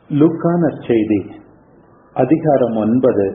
லூக்கா நற்செய்தி அதிகாரம் ஒன்பது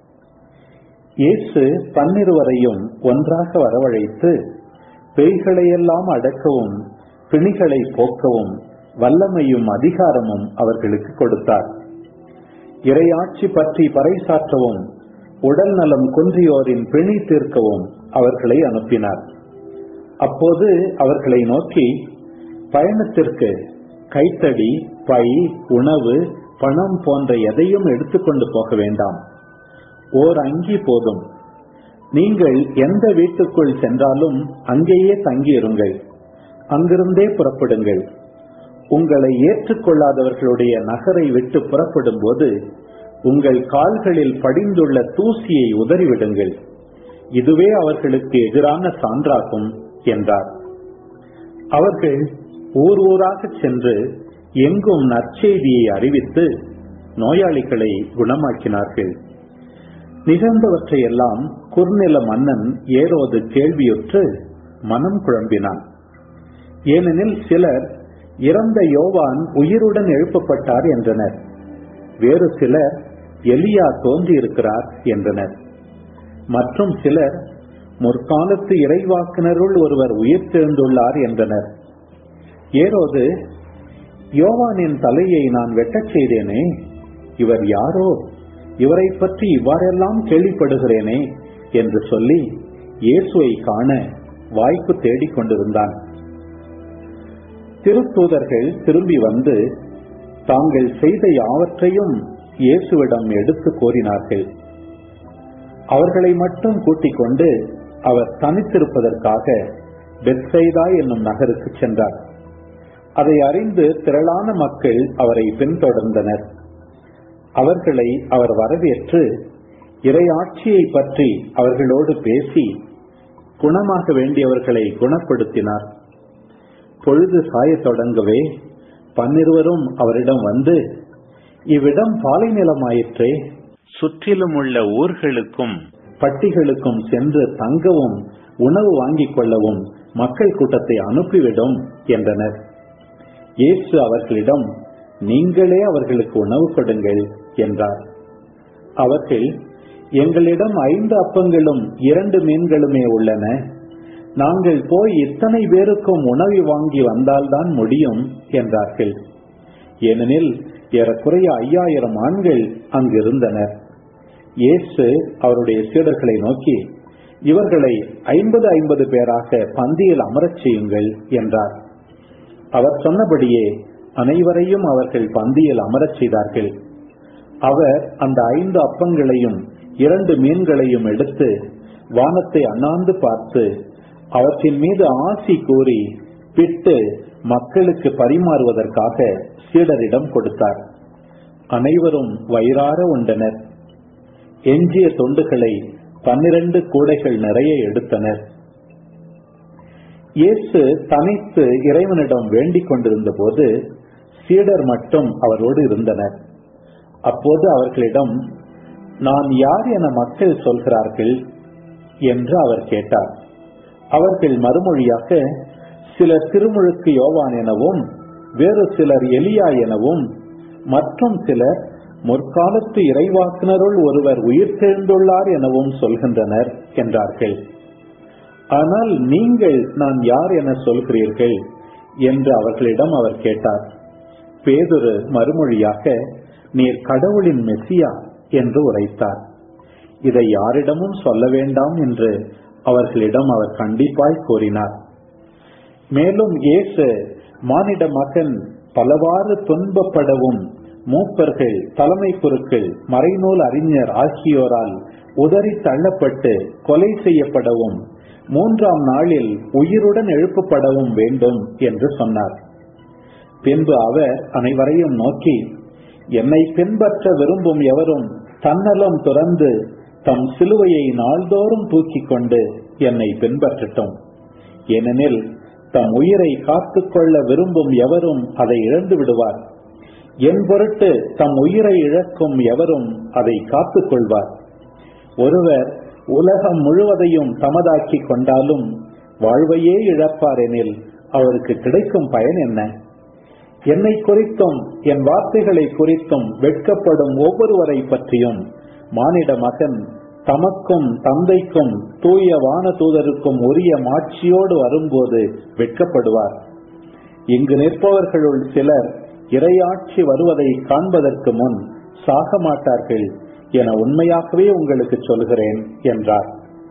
இயேசு பன்னிருவரையும் ஒன்றாக வரவழைத்து பேய்களையெல்லாம் அடக்கவும் பிணிகளை போக்கவும் வல்லமையும் அதிகாரமும் அவர்களுக்கு கொடுத்தார் இறையாட்சி பற்றி பறைசாற்றவும் உடல் நலம் குன்றியோரின் பிணி தீர்க்கவும் அவர்களை அனுப்பினார் அப்போது அவர்களை நோக்கி பயணத்திற்கு கைத்தடி பை உணவு பணம் போன்ற எதையும் எடுத்துக்கொண்டு போக வேண்டாம் ஓர் அங்கி போதும் நீங்கள் எந்த வீட்டுக்குள் சென்றாலும் அங்கேயே தங்கியிருங்கள் அங்கிருந்தே புறப்படுங்கள் உங்களை ஏற்றுக்கொள்ளாதவர்களுடைய நகரை விட்டு புறப்படும் போது உங்கள் கால்களில் படிந்துள்ள தூசியை உதறிவிடுங்கள் இதுவே அவர்களுக்கு எதிரான சான்றாகும் என்றார் அவர்கள் ஊர் ஊராக சென்று எங்கும் நற்செய்தியை அறிவித்து நோயாளிகளை குணமாக்கினார்கள் நிகழ்ந்தவற்றையெல்லாம் குர்நில மன்னன் ஏரோது கேள்வியுற்று மனம் குழம்பினான் ஏனெனில் சிலர் இறந்த யோவான் உயிருடன் எழுப்பப்பட்டார் என்றனர் வேறு சிலர் எலியா தோன்றியிருக்கிறார் என்றனர் மற்றும் சிலர் முற்காலத்து இறைவாக்கினருள் ஒருவர் உயிர் தெழுந்துள்ளார் என்றனர் ஏரோது யோவானின் தலையை நான் வெட்டச் செய்தேனே இவர் யாரோ இவரை பற்றி இவ்வாறெல்லாம் கேள்விப்படுகிறேனே என்று சொல்லி இயேசுவை காண வாய்ப்பு தேடிக் கொண்டிருந்தான் திருத்தூதர்கள் திரும்பி வந்து தாங்கள் செய்த யாவற்றையும் இயேசுவிடம் எடுத்து கோரினார்கள் அவர்களை மட்டும் கூட்டிக் கொண்டு அவர் தனித்திருப்பதற்காக பெத்சைதா என்னும் நகருக்கு சென்றார் அதை அறிந்து திரளான மக்கள் அவரை பின்தொடர்ந்தனர் அவர்களை அவர் வரவேற்று இறையாட்சியை பற்றி அவர்களோடு பேசி குணமாக வேண்டியவர்களை குணப்படுத்தினார் பொழுது சாயத் தொடங்கவே பன்னிருவரும் அவரிடம் வந்து இவ்விடம் பாலை நிலமாயிற்றே சுற்றிலும் உள்ள ஊர்களுக்கும் பட்டிகளுக்கும் சென்று தங்கவும் உணவு வாங்கிக் கொள்ளவும் மக்கள் கூட்டத்தை அனுப்பிவிடும் என்றனர் இயேசு அவர்களிடம் நீங்களே அவர்களுக்கு உணவு கொடுங்கள் என்றார் அவர்கள் எங்களிடம் ஐந்து அப்பங்களும் இரண்டு மீன்களுமே உள்ளன நாங்கள் போய் இத்தனை பேருக்கும் உணவு வாங்கி வந்தால்தான் முடியும் என்றார்கள் ஏனெனில் ஏறக்குறைய ஐயாயிரம் ஆண்கள் அங்கிருந்தனர் இயேசு அவருடைய சீடர்களை நோக்கி இவர்களை ஐம்பது ஐம்பது பேராக பந்தியில் அமரச் செய்யுங்கள் என்றார் அவர் சொன்னபடியே அனைவரையும் அவர்கள் பந்தியில் அமரச் செய்தார்கள் அவர் அந்த ஐந்து அப்பங்களையும் இரண்டு மீன்களையும் எடுத்து வானத்தை அண்ணாந்து பார்த்து அவற்றின் மீது ஆசி கூறி பிட்டு மக்களுக்கு பரிமாறுவதற்காக சீடரிடம் கொடுத்தார் அனைவரும் வயிறார உண்டனர் எஞ்சிய தொண்டுகளை பன்னிரண்டு கூடைகள் நிறைய எடுத்தனர் இயேசு தனித்து இறைவனிடம் வேண்டிக் கொண்டிருந்த போது சீடர் மட்டும் அவரோடு இருந்தனர் அப்போது அவர்களிடம் நான் யார் என மக்கள் சொல்கிறார்கள் என்று அவர் கேட்டார் அவர்கள் மறுமொழியாக சிலர் திருமுழுக்கு யோவான் எனவும் வேறு சிலர் எலியா எனவும் மற்றும் சிலர் முற்காலத்து இறைவாக்கினருள் ஒருவர் உயிர் தெழுந்துள்ளார் எனவும் சொல்கின்றனர் என்றார்கள் ஆனால் நீங்கள் நான் யார் என சொல்கிறீர்கள் என்று அவர்களிடம் அவர் கேட்டார் பேதுரு மறுமொழியாக நீர் கடவுளின் மெசியா என்று உரைத்தார் இதை யாரிடமும் சொல்ல வேண்டாம் என்று அவர்களிடம் அவர் கண்டிப்பாய் கூறினார் மேலும் இயேசு மானிட மகன் பலவாறு துன்பப்படவும் மூப்பர்கள் தலைமை குருக்கள் மறைநூல் அறிஞர் ஆகியோரால் உதறி தள்ளப்பட்டு கொலை செய்யப்படவும் மூன்றாம் நாளில் உயிருடன் எழுப்பப்படவும் வேண்டும் என்று சொன்னார் பின்பு அவர் அனைவரையும் நோக்கி என்னை பின்பற்ற விரும்பும் எவரும் தன்னலம் துறந்து தம் சிலுவையை நாள்தோறும் தூக்கிக் கொண்டு என்னை பின்பற்றட்டும் ஏனெனில் தம் உயிரை காத்துக்கொள்ள விரும்பும் எவரும் அதை இழந்து விடுவார் என் பொருட்டு தம் உயிரை இழக்கும் எவரும் அதை காத்துக் கொள்வார் ஒருவர் உலகம் முழுவதையும் தமதாக்கி கொண்டாலும் வாழ்வையே இழப்பார் எனில் அவருக்கு கிடைக்கும் பயன் என்ன என்னை குறித்தும் என் வார்த்தைகளை குறித்தும் வெட்கப்படும் ஒவ்வொருவரை பற்றியும் மானிட மகன் தமக்கும் தந்தைக்கும் தூய வான தூதருக்கும் உரிய மாட்சியோடு வரும்போது வெட்கப்படுவார் இங்கு நிற்பவர்களுள் சிலர் இறையாட்சி வருவதை காண்பதற்கு முன் சாக மாட்டார்கள் என உண்மையாகவே உங்களுக்கு சொல்கிறேன் என்றார்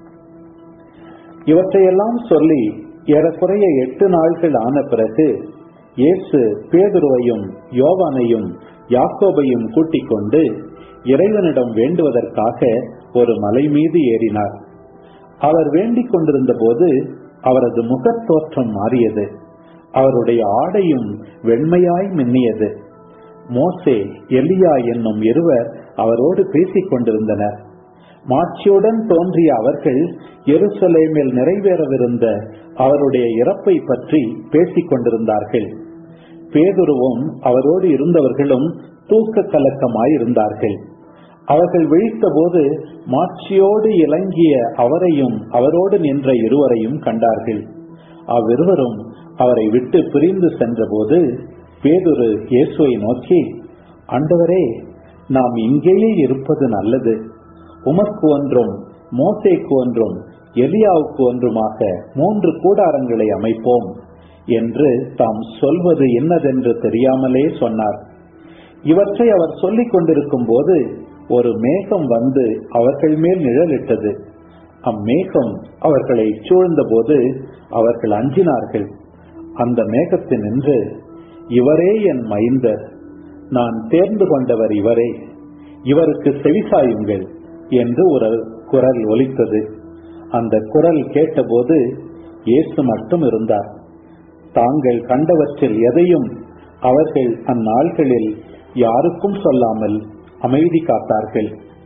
இவற்றையெல்லாம் சொல்லி ஏறக்குறைய எட்டு நாள்கள் ஆன பிறகு இயேசு பேதுருவையும் யோவானையும் யாக்கோபையும் கூட்டிக் கொண்டு இறைவனிடம் வேண்டுவதற்காக ஒரு மலை மீது ஏறினார் அவர் வேண்டிக் கொண்டிருந்த போது அவரது முகத்தோற்றம் மாறியது அவருடைய ஆடையும் வெண்மையாய் மின்னியது மோசே எலியா என்னும் இருவர் அவரோடு பேசிக் கொண்டிருந்தனர் மாட்சியுடன் தோன்றிய அவர்கள் எருசலேமில் நிறைவேறவிருந்த அவருடைய இறப்பை பற்றி பேசிக் கொண்டிருந்தார்கள் பேதுருவும் அவரோடு இருந்தவர்களும் தூக்க கலக்கமாய் இருந்தார்கள் அவர்கள் விழித்தபோது மாட்சியோடு இலங்கிய அவரையும் அவரோடு நின்ற இருவரையும் கண்டார்கள் அவ்விருவரும் அவரை விட்டு பிரிந்து சென்றபோது பேதுரு இயேசுவை நோக்கி ஆண்டவரே நாம் இங்கேயே இருப்பது நல்லது உமக்கு ஒன்றும் மோசேக்கு ஒன்றும் எலியாவுக்கு ஒன்றுமாக மூன்று கூடாரங்களை அமைப்போம் என்று தாம் சொல்வது என்னதென்று தெரியாமலே சொன்னார் இவற்றை அவர் சொல்லிக் கொண்டிருக்கும் போது ஒரு மேகம் வந்து அவர்கள் மேல் நிழலிட்டது அம்மேகம் அவர்களை சூழ்ந்தபோது அவர்கள் அஞ்சினார்கள் அந்த மேகத்தினின்று இவரே என் மைந்தர் நான் தேர்ந்து கொண்டவர் இவரே இவருக்கு செவிசாயுங்கள் என்று ஒரு குரல் ஒலித்தது அந்த குரல் கேட்டபோது இயேசு மட்டும் இருந்தார் தாங்கள் கண்டவற்றில் எதையும் அவர்கள் அந்நாள்களில் யாருக்கும் சொல்லாமல் அமைதி காத்தார்கள்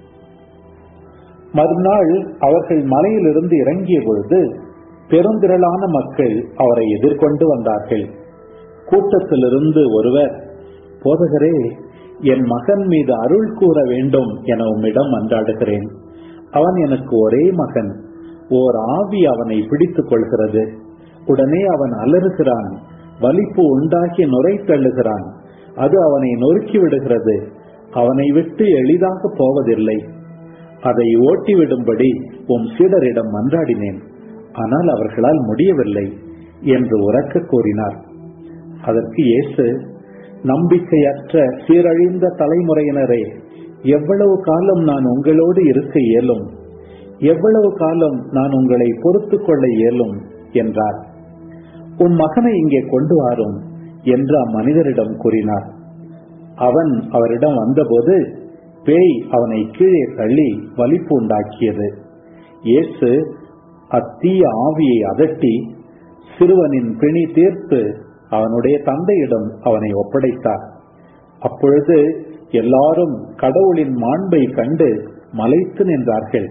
மறுநாள் அவர்கள் மலையிலிருந்து இறங்கிய பொழுது பெருந்திரளான மக்கள் அவரை எதிர்கொண்டு வந்தார்கள் கூட்டத்திலிருந்து ஒருவர் போதகரே என் மகன் மீது அருள் கூற வேண்டும் என உம்மிடம் மன்றாடுகிறேன் அவன் எனக்கு ஒரே மகன் ஓர் ஆவி அவனை பிடித்துக் கொள்கிறது உடனே அவன் அலறுகிறான் வலிப்பு உண்டாகி நுரை தள்ளுகிறான் அது அவனை நொறுக்கி விடுகிறது அவனை விட்டு எளிதாக போவதில்லை அதை ஓட்டிவிடும்படி உம் சீடரிடம் மன்றாடினேன் ஆனால் அவர்களால் முடியவில்லை என்று உறக்க கூறினார் அதற்கு இயேசு நம்பிக்கையற்ற சீரழிந்த தலைமுறையினரே எவ்வளவு காலம் நான் உங்களோடு இருக்க இயலும் எவ்வளவு காலம் நான் உங்களை பொறுத்து கொள்ள இயலும் என்றார் உன் மகனை இங்கே கொண்டு வாரும் என்று அம்மனிதரிடம் கூறினார் அவன் அவரிடம் வந்தபோது பேய் அவனை கீழே தள்ளி வலிப்பு உண்டாக்கியது இயேசு அத்தீய ஆவியை அதட்டி சிறுவனின் பிணி தீர்த்து அவனுடைய தந்தையிடம் அவனை ஒப்படைத்தார் அப்பொழுது எல்லாரும் கடவுளின் மாண்பை கண்டு மலைத்து நின்றார்கள்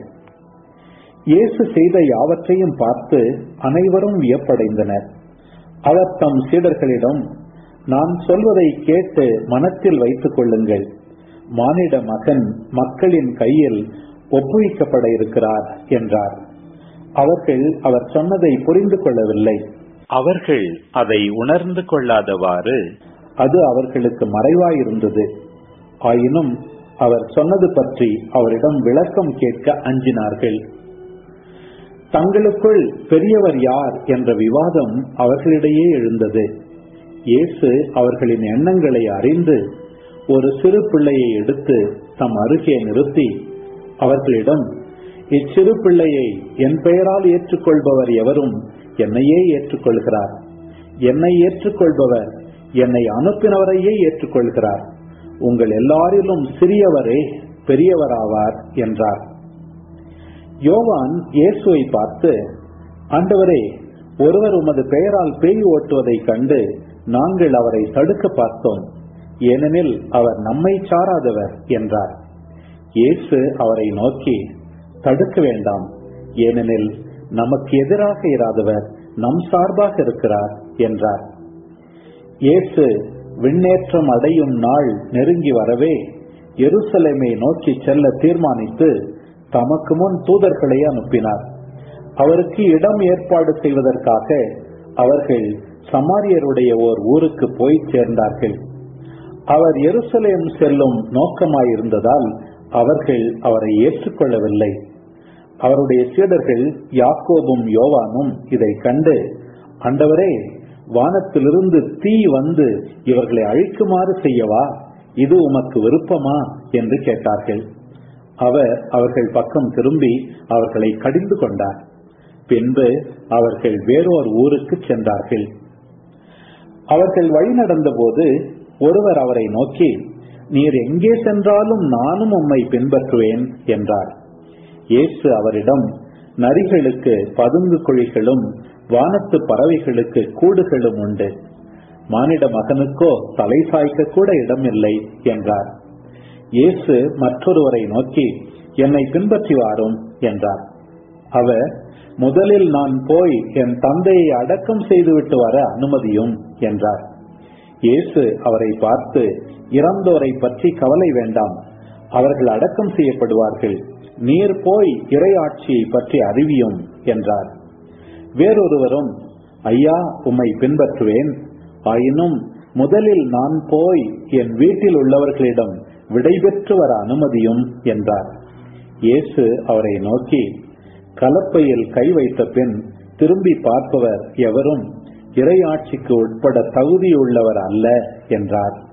இயேசு செய்த யாவற்றையும் பார்த்து அனைவரும் வியப்படைந்தனர் அவர் தம் சீடர்களிடம் நான் சொல்வதை கேட்டு மனத்தில் வைத்துக் கொள்ளுங்கள் மானிட மகன் மக்களின் கையில் ஒப்புவிக்கப்பட இருக்கிறார் என்றார் அவர்கள் அவர் சொன்னதை புரிந்து கொள்ளவில்லை அவர்கள் அதை உணர்ந்து கொள்ளாதவாறு அது அவர்களுக்கு மறைவாயிருந்தது ஆயினும் அவர் சொன்னது பற்றி அவரிடம் விளக்கம் கேட்க அஞ்சினார்கள் தங்களுக்குள் பெரியவர் யார் என்ற விவாதம் அவர்களிடையே எழுந்தது இயேசு அவர்களின் எண்ணங்களை அறிந்து ஒரு சிறு பிள்ளையை எடுத்து தம் அருகே நிறுத்தி அவர்களிடம் இச்சிறு பிள்ளையை என் பெயரால் ஏற்றுக்கொள்பவர் எவரும் என்னையே ஏற்றுக்கொள்கிறார் என்னை ஏற்றுக்கொள்பவர் என்னை அனுப்பினவரையே ஏற்றுக்கொள்கிறார் உங்கள் எல்லாரிலும் சிறியவரே பெரியவராவார் என்றார் யோவான் இயேசுவை பார்த்து ஆண்டவரே ஒருவர் உமது பெயரால் பேய் ஓட்டுவதை கண்டு நாங்கள் அவரை தடுக்க பார்த்தோம் ஏனெனில் அவர் நம்மை சாராதவர் என்றார் இயேசு அவரை நோக்கி தடுக்க வேண்டாம் ஏனெனில் நமக்கு எதிராக இராதவர் நம் சார்பாக இருக்கிறார் என்றார் இயேசு விண்ணேற்றம் அடையும் நாள் நெருங்கி வரவே எருசலேமை நோக்கி செல்ல தீர்மானித்து தமக்கு முன் தூதர்களை அனுப்பினார் அவருக்கு இடம் ஏற்பாடு செய்வதற்காக அவர்கள் சமாரியருடைய ஓர் ஊருக்கு போய் சேர்ந்தார்கள் அவர் எருசலேம் செல்லும் நோக்கமாயிருந்ததால் அவர்கள் அவரை ஏற்றுக்கொள்ளவில்லை அவருடைய சீடர்கள் யாக்கோபும் யோவானும் இதை கண்டு ஆண்டவரே வானத்திலிருந்து தீ வந்து இவர்களை அழிக்குமாறு செய்யவா இது உமக்கு விருப்பமா என்று கேட்டார்கள் அவர் அவர்கள் பக்கம் திரும்பி அவர்களை கடிந்து கொண்டார் பின்பு அவர்கள் வேறொரு ஊருக்கு சென்றார்கள் அவர்கள் வழி நடந்தபோது ஒருவர் அவரை நோக்கி நீர் எங்கே சென்றாலும் நானும் உம்மை பின்பற்றுவேன் என்றார் இயேசு அவரிடம் நரிகளுக்கு பதுங்கு குழிகளும் வானத்து பறவைகளுக்கு கூடுகளும் உண்டு மானிட மகனுக்கோ தலை சாய்க்க கூட இடமில்லை என்றார் இயேசு மற்றொருவரை நோக்கி என்னை பின்பற்றி வாரும் என்றார் அவர் முதலில் நான் போய் என் தந்தையை அடக்கம் செய்துவிட்டு வர அனுமதியும் என்றார் இயேசு அவரை பார்த்து இறந்தோரை பற்றி கவலை வேண்டாம் அவர்கள் அடக்கம் செய்யப்படுவார்கள் நீர் போய் இறையாட்சியை பற்றி அறிவியும் என்றார் வேறொருவரும் ஐயா உம்மை பின்பற்றுவேன் ஆயினும் முதலில் நான் போய் என் வீட்டில் உள்ளவர்களிடம் விடைபெற்று வர அனுமதியும் என்றார் இயேசு அவரை நோக்கி கலப்பையில் கை வைத்த பின் திரும்பி பார்ப்பவர் எவரும் இறையாட்சிக்கு உட்பட தகுதியுள்ளவர் அல்ல என்றார்